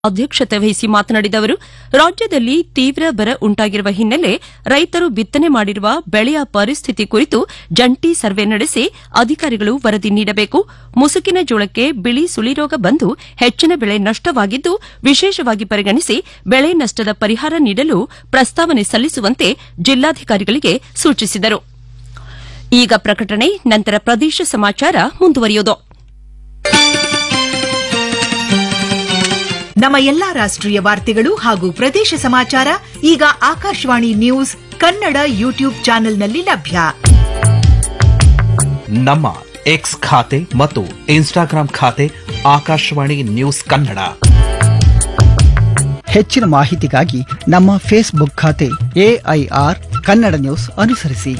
ಅಧ್ಯಕ್ಷತೆ ವಹಿಸಿ ಮಾತನಾಡಿದ ಅವರು ರಾಜ್ಯದಲ್ಲಿ ತೀವ್ರ ಬರ ಉಂಟಾಗಿರುವ ಹಿನ್ನೆಲೆ ರೈತರು ಬಿತ್ತನೆ ಮಾಡಿರುವ ಬೆಳೆಯ ಪರಿಸ್ಥಿತಿ ಕುರಿತು ಜಂಟಿ ಸರ್ವೆ ನಡೆಸಿ ಅಧಿಕಾರಿಗಳು ವರದಿ ನೀಡಬೇಕು ಮುಸುಕಿನ ಜೋಳಕ್ಕೆ ಬಿಳಿ ಸುಳಿರೋಗ ಬಂದು ಹೆಚ್ಚಿನ ಬೆಳೆ ನಷ್ಟವಾಗಿದ್ದು ವಿಶೇಷವಾಗಿ ಪರಿಗಣಿಸಿ ಬೆಳೆ ನಷ್ಟದ ಪರಿಹಾರ ನೀಡಲು ಪ್ರಸ್ತಾವನೆ ಸಲ್ಲಿಸುವಂತೆ ಜಿಲ್ಲಾಧಿಕಾರಿಗಳಿಗೆ ಸೂಚಿಸಿದರು ಈಗ ಪ್ರಕಟಣೆ ನಂತರ ಪ್ರದೇಶ ಸಮಾಚಾರ ಮುಂದುವರಿಯುವುದು ನಮ್ಮ ಎಲ್ಲಾ ರಾಷ್ಟ್ರೀಯ ವಾರ್ತೆಗಳು ಹಾಗೂ ಪ್ರದೇಶ ಸಮಾಚಾರ ಈಗ ಆಕಾಶವಾಣಿ ನ್ಯೂಸ್ ಕನ್ನಡ ಯೂಟ್ಯೂಬ್ ಚಾನೆಲ್ನಲ್ಲಿ ಲಭ್ಯ ನಮ್ಮ ಎಕ್ಸ್ ಖಾತೆ ಮತ್ತು ಇನ್ಸ್ಟಾಗ್ರಾಂ ಖಾತೆ ಆಕಾಶವಾಣಿ ನ್ಯೂಸ್ ಕನ್ನಡ ಹೆಚ್ಚಿನ ಮಾಹಿತಿಗಾಗಿ ನಮ್ಮ ಫೇಸ್ಬುಕ್ ಖಾತೆ ಎಐಆರ್ ಕನ್ನಡ ನ್ಯೂಸ್ ಅನುಸರಿಸಿ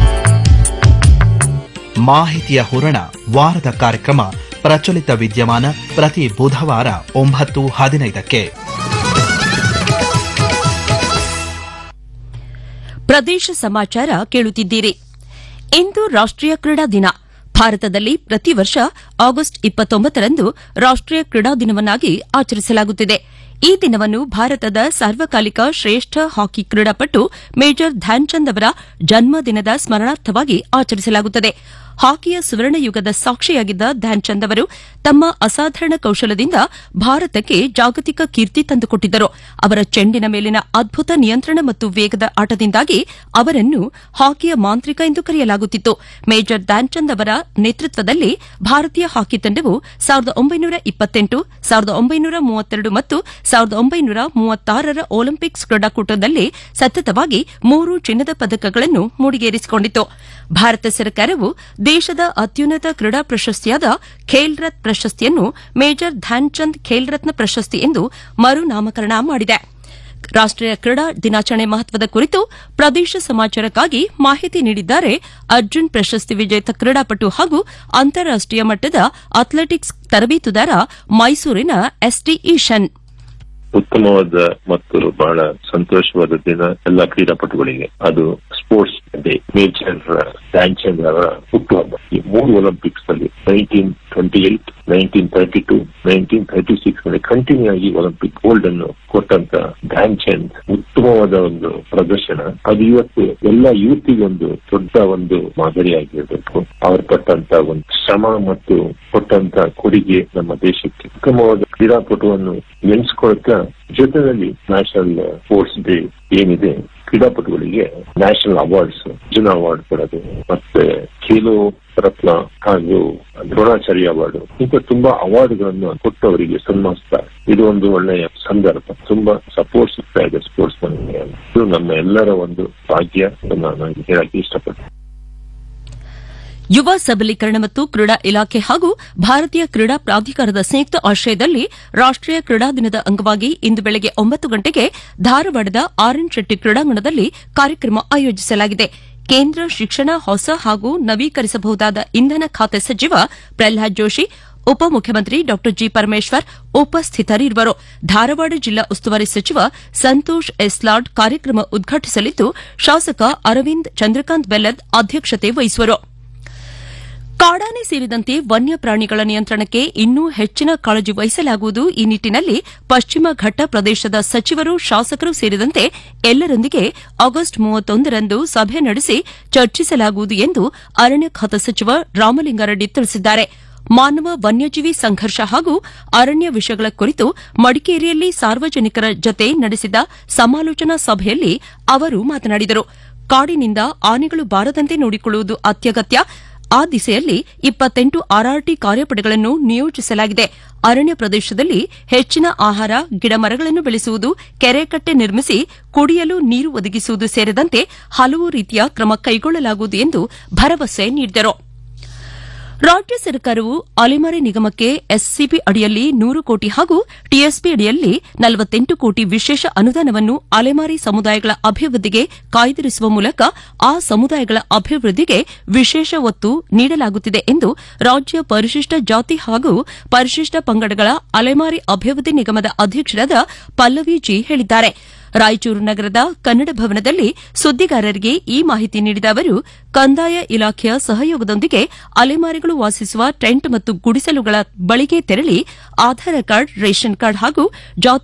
ಮಾಹಿತಿಯ ಹೂರಣ ವಾರದ ಕಾರ್ಯಕ್ರಮ ಪ್ರಚಲಿತ ವಿದ್ಯಮಾನ ಪ್ರತಿ ಬುಧವಾರ ಒಂಬತ್ತು ಹದಿನೈದಕ್ಕೆ ಪ್ರದೇಶ ಸಮಾಚಾರ ಕೇಳುತ್ತಿದ್ದೀರಿ ಇಂದು ರಾಷ್ಟೀಯ ಕ್ರೀಡಾ ದಿನ ಭಾರತದಲ್ಲಿ ಪ್ರತಿ ವರ್ಷ ಆಗಸ್ಟ್ ಇಪ್ಪತ್ತೊಂಬತ್ತರಂದು ರಾಷ್ಟೀಯ ಕ್ರೀಡಾ ದಿನವನ್ನಾಗಿ ಆಚರಿಸಲಾಗುತ್ತಿದೆ ಈ ದಿನವನ್ನು ಭಾರತದ ಸಾರ್ವಕಾಲಿಕ ಶ್ರೇಷ್ಠ ಹಾಕಿ ಕ್ರೀಡಾಪಟು ಮೇಜರ್ ಧ್ಯಾನ್ಚಂದ್ ಅವರ ಜನ್ಮದಿನದ ಸ್ಮರಣಾರ್ಥವಾಗಿ ಆಚರಿಸಲಾಗುತ್ತದೆ ಹಾಕಿಯ ಸುವರ್ಣ ಯುಗದ ಸಾಕ್ಷಿಯಾಗಿದ್ದ ಧ್ಯಾನ್ಚಂದ್ ಅವರು ತಮ್ಮ ಅಸಾಧಾರಣ ಕೌಶಲದಿಂದ ಭಾರತಕ್ಕೆ ಜಾಗತಿಕ ಕೀರ್ತಿ ತಂದುಕೊಟ್ಟಿದ್ದರು ಅವರ ಚೆಂಡಿನ ಮೇಲಿನ ಅದ್ಭುತ ನಿಯಂತ್ರಣ ಮತ್ತು ವೇಗದ ಆಟದಿಂದಾಗಿ ಅವರನ್ನು ಹಾಕಿಯ ಮಾಂತ್ರಿಕ ಎಂದು ಕರೆಯಲಾಗುತ್ತಿತ್ತು ಮೇಜರ್ ಧ್ಯಾನ್ಚಂದ್ ಅವರ ನೇತೃತ್ವದಲ್ಲಿ ಭಾರತೀಯ ಹಾಕಿ ತಂಡವು ಸಾವಿರದ ಒಂಬೈನೂರ ಇಪ್ಪತ್ತೆಂಟು ಸಾವಿರದ ಒಂಬೈನೂರ ಮೂವತ್ತೆರಡು ಮತ್ತು ಸಾವಿರದ ಒಂಬೈನೂರ ಮೂವತ್ತಾರರ ಒಲಿಂಪಿಕ್ಸ್ ಕ್ರೀಡಾಕೂಟದಲ್ಲಿ ಸತತವಾಗಿ ಮೂರು ಚಿನ್ನದ ಪದಕಗಳನ್ನು ಮುಡಿಗೇರಿಸಿಕೊಂಡಿತು ಭಾರತ ಸರ್ಕಾರವು ದೇಶದ ಅತ್ಯುನ್ನತ ಕ್ರೀಡಾ ಪ್ರಶಸ್ತಿಯಾದ ಖೇಲ್ ರತ್ನ ಪ್ರಶಸ್ತಿಯನ್ನು ಮೇಜರ್ ಧ್ಯಾನ್ಚಂದ್ ಖೇಲ್ ರತ್ನ ಪ್ರಶಸ್ತಿ ಎಂದು ಮರುನಾಮಕರಣ ಮಾಡಿದೆ ರಾಷ್ಟೀಯ ಕ್ರೀಡಾ ದಿನಾಚರಣೆ ಮಹತ್ವದ ಕುರಿತು ಪ್ರದೇಶ ಸಮಾಚಾರಕ್ಕಾಗಿ ಮಾಹಿತಿ ನೀಡಿದ್ದಾರೆ ಅರ್ಜುನ್ ಪ್ರಶಸ್ತಿ ವಿಜೇತ ಕ್ರೀಡಾಪಟು ಹಾಗೂ ಅಂತಾರಾಷ್ಟೀಯ ಮಟ್ಟದ ಅಥ್ಲೆಟಿಕ್ಸ್ ತರಬೇತುದಾರ ಮೈಸೂರಿನ ಎಸ್ಟಿ ಈಶನ್ ಉತ್ತಮವಾದ ಮತ್ತು ಬಹಳ ಸಂತೋಷವಾದ ದಿನ ಎಲ್ಲ ಕ್ರೀಡಾಪಟುಗಳಿಗೆ ಅದು ಸ್ಪೋರ್ಟ್ಸ್ ಡೇ ಮೇಜರ್ ಧ್ಯಾನ್ಚಂದ್ ಅವರ ಹುಟ್ಟುಹಬ್ಬ ಈ ಮೂರು ಒಲಿಂಪಿಕ್ಸ್ ನಲ್ಲಿ nineteen twenty eight nineteen thirty two nineteen thirty six ನಲ್ಲಿ ಕಂಟಿನ್ಯೂ ಆಗಿ ಒಲಿಂಪಿಕ್ ಗೋಲ್ಡ್ ಅನ್ನು ಕೊಟ್ಟಂತ ಧ್ಯಾನ್ಚಂದ್ ಉತ್ತಮವಾದ ಒಂದು ಪ್ರದರ್ಶನ ಅದು ಇವತ್ತು ಎಲ್ಲ ಯೂತ್ಗೆ ಒಂದು ದೊಡ್ಡ ಒಂದು ಮಾದರಿಯಾಗಿರಬೇಕು ಅವರು ಪಟ್ಟಂತ ಒಂದು ಶ್ರಮ ಮತ್ತು ಕೊಟ್ಟಂತ ಕೊಡುಗೆ ನಮ್ಮ ದೇಶಕ್ಕೆ ಉತ್ತಮವಾದ ಕ್ರೀಡಾಪಟುವನ್ನು ನೆನೆಸ್ಕೊಳ್ತಾ ಜೊತೆಯಲ್ಲಿ ನ್ಯಾಷನಲ್ ಸ್ಪೋರ್ಟ್ಸ್ ಡೇ ಏನಿದೆ ಕ್ರೀಡಾಪಟುಗಳಿಗೆ ನ್ಯಾಷನಲ್ ಅವಾರ್ಡ್ಸ್ ಅರ್ಜುನ ಅವಾರ್ಡ್ ಕೊಡೋದು ಮತ್ತೆ ಖೇಲೋ ರತ್ನ ಹಾಗೂ ದ್ರೋಣಾಚಾರ್ಯ ಅವಾರ್ಡ್ ಇಂಥ ತುಂಬಾ ಅವಾರ್ಡ್ಗಳನ್ನು ಕೊಟ್ಟು ಅವರಿಗೆ ಸನ್ಮಾನಿಸ್ತಾರೆ ಇದು ಒಂದು ಒಳ್ಳೆಯ ಸಂದರ್ಭ ತುಂಬಾ ಸಪೋರ್ಟ್ ಸಿಗ್ತಾ ಇದೆ ಸ್ಪೋರ್ಟ್ಸ್ ಮನ್ಗೆ ಇದು ನಮ್ಮ ಎಲ್ಲರ ಒಂದು ಭಾಗ್ಯ ಅಂತ ನಾನು ಹೇಳಕ್ಕೆ ಇಷ್ಟಪಡ್ತೀನಿ ಯುವ ಸಬಲೀಕರಣ ಮತ್ತು ಕ್ರೀಡಾ ಇಲಾಖೆ ಹಾಗೂ ಭಾರತೀಯ ಕ್ರೀಡಾ ಪ್ರಾಧಿಕಾರದ ಸಂಯುಕ್ತ ಆಶ್ರಯದಲ್ಲಿ ರಾಷ್ಟೀಯ ಕ್ರೀಡಾ ದಿನದ ಅಂಗವಾಗಿ ಇಂದು ಬೆಳಗ್ಗೆ ಒಂಬತ್ತು ಗಂಟೆಗೆ ಧಾರವಾಡದ ಆರ್ ಎನ್ ಶೆಟ್ಟಿ ಕ್ರೀಡಾಂಗಣದಲ್ಲಿ ಕಾರ್ಯಕ್ರಮ ಆಯೋಜಿಸಲಾಗಿದೆ ಕೇಂದ್ರ ಶಿಕ್ಷಣ ಹೊಸ ಹಾಗೂ ನವೀಕರಿಸಬಹುದಾದ ಇಂಧನ ಖಾತೆ ಸಚಿವ ಪ್ರಹ್ಲಾದ್ ಜೋಶಿ ಉಪಮುಖ್ಯಮಂತ್ರಿ ಡಾ ಜಿ ಪರಮೇಶ್ವರ್ ಉಪಸ್ಥಿತರಿರುವರು ಧಾರವಾಡ ಜಿಲ್ಲಾ ಉಸ್ತುವಾರಿ ಸಚಿವ ಸಂತೋಷ್ ಎಸ್ಲಾಡ್ ಕಾರ್ಯಕ್ರಮ ಉದ್ಘಾಟಿಸಲಿದ್ದು ಶಾಸಕ ಅರವಿಂದ್ ಚಂದ್ರಕಾಂತ್ ಬೆಲ್ಲದ್ ಅಧ್ಯಕ್ಷತೆ ವಹಿಸುವರು ಕಾಡಾನೆ ಸೇರಿದಂತೆ ವನ್ಯ ಪ್ರಾಣಿಗಳ ನಿಯಂತ್ರಣಕ್ಕೆ ಇನ್ನೂ ಹೆಚ್ಚಿನ ಕಾಳಜಿ ವಹಿಸಲಾಗುವುದು ಈ ನಿಟ್ಟಿನಲ್ಲಿ ಪಶ್ಚಿಮ ಘಟ್ಟ ಪ್ರದೇಶದ ಸಚಿವರು ಶಾಸಕರು ಸೇರಿದಂತೆ ಎಲ್ಲರೊಂದಿಗೆ ಆಗಸ್ಟ್ ಮೂವತ್ತೊಂದರಂದು ಸಭೆ ನಡೆಸಿ ಚರ್ಚಿಸಲಾಗುವುದು ಎಂದು ಅರಣ್ಯ ಖಾತೆ ಸಚಿವ ರಾಮಲಿಂಗಾರೆಡ್ಡಿ ತಿಳಿಸಿದ್ದಾರೆ ಮಾನವ ವನ್ಯಜೀವಿ ಸಂಘರ್ಷ ಹಾಗೂ ಅರಣ್ಯ ವಿಷಯಗಳ ಕುರಿತು ಮಡಿಕೇರಿಯಲ್ಲಿ ಸಾರ್ವಜನಿಕರ ಜತೆ ನಡೆಸಿದ ಸಮಾಲೋಚನಾ ಸಭೆಯಲ್ಲಿ ಅವರು ಮಾತನಾಡಿದರು ಕಾಡಿನಿಂದ ಆನೆಗಳು ಬಾರದಂತೆ ನೋಡಿಕೊಳ್ಳುವುದು ಅತ್ಯಗತ್ಯ ಆ ದಿಸೆಯಲ್ಲಿ ಇಪ್ಪತ್ತೆಂಟು ಆರ್ಆರ್ಟಿ ಕಾರ್ಯಪಡೆಗಳನ್ನು ನಿಯೋಜಿಸಲಾಗಿದೆ ಅರಣ್ಯ ಪ್ರದೇಶದಲ್ಲಿ ಹೆಚ್ಚಿನ ಆಹಾರ ಗಿಡಮರಗಳನ್ನು ಬೆಳೆಸುವುದು ಕೆರೆಕಟ್ಟೆ ನಿರ್ಮಿಸಿ ಕುಡಿಯಲು ನೀರು ಒದಗಿಸುವುದು ಸೇರಿದಂತೆ ಹಲವು ರೀತಿಯ ಕ್ರಮ ಕೈಗೊಳ್ಳಲಾಗುವುದು ಎಂದು ಭರವಸೆ ನೀಡಿದರು ರಾಜ್ಯ ಸರ್ಕಾರವು ಅಲೆಮಾರಿ ನಿಗಮಕ್ಕೆ ಎಸ್ಸಿಬಿ ಅಡಿಯಲ್ಲಿ ನೂರು ಕೋಟಿ ಹಾಗೂ ಟಿಎಸ್ಪಿ ಅಡಿಯಲ್ಲಿ ನಲವತ್ತೆಂಟು ಕೋಟಿ ವಿಶೇಷ ಅನುದಾನವನ್ನು ಅಲೆಮಾರಿ ಸಮುದಾಯಗಳ ಅಭಿವೃದ್ಧಿಗೆ ಕಾಯ್ದಿರಿಸುವ ಮೂಲಕ ಆ ಸಮುದಾಯಗಳ ಅಭಿವೃದ್ಧಿಗೆ ವಿಶೇಷ ಒತ್ತು ನೀಡಲಾಗುತ್ತಿದೆ ಎಂದು ರಾಜ್ಯ ಪರಿಶಿಷ್ಟ ಜಾತಿ ಹಾಗೂ ಪರಿಶಿಷ್ಟ ಪಂಗಡಗಳ ಅಲೆಮಾರಿ ಅಭಿವೃದ್ಧಿ ನಿಗಮದ ಅಧ್ಯಕ್ಷರಾದ ಪಲ್ಲವಿ ಜಿ ಹೇಳಿದ್ದಾರೆ ರಾಯಚೂರು ನಗರದ ಕನ್ನಡ ಭವನದಲ್ಲಿ ಸುದ್ದಿಗಾರರಿಗೆ ಈ ಮಾಹಿತಿ ನೀಡಿದ ಅವರು ಕಂದಾಯ ಇಲಾಖೆಯ ಸಹಯೋಗದೊಂದಿಗೆ ಅಲೆಮಾರಿಗಳು ವಾಸಿಸುವ ಟೆಂಟ್ ಮತ್ತು ಗುಡಿಸಲುಗಳ ಬಳಿಗೆ ತೆರಳಿ ಆಧಾರ್ ಕಾರ್ಡ್ ರೇಷನ್ ಕಾರ್ಡ್ ಹಾಗೂ ಜಾತಿ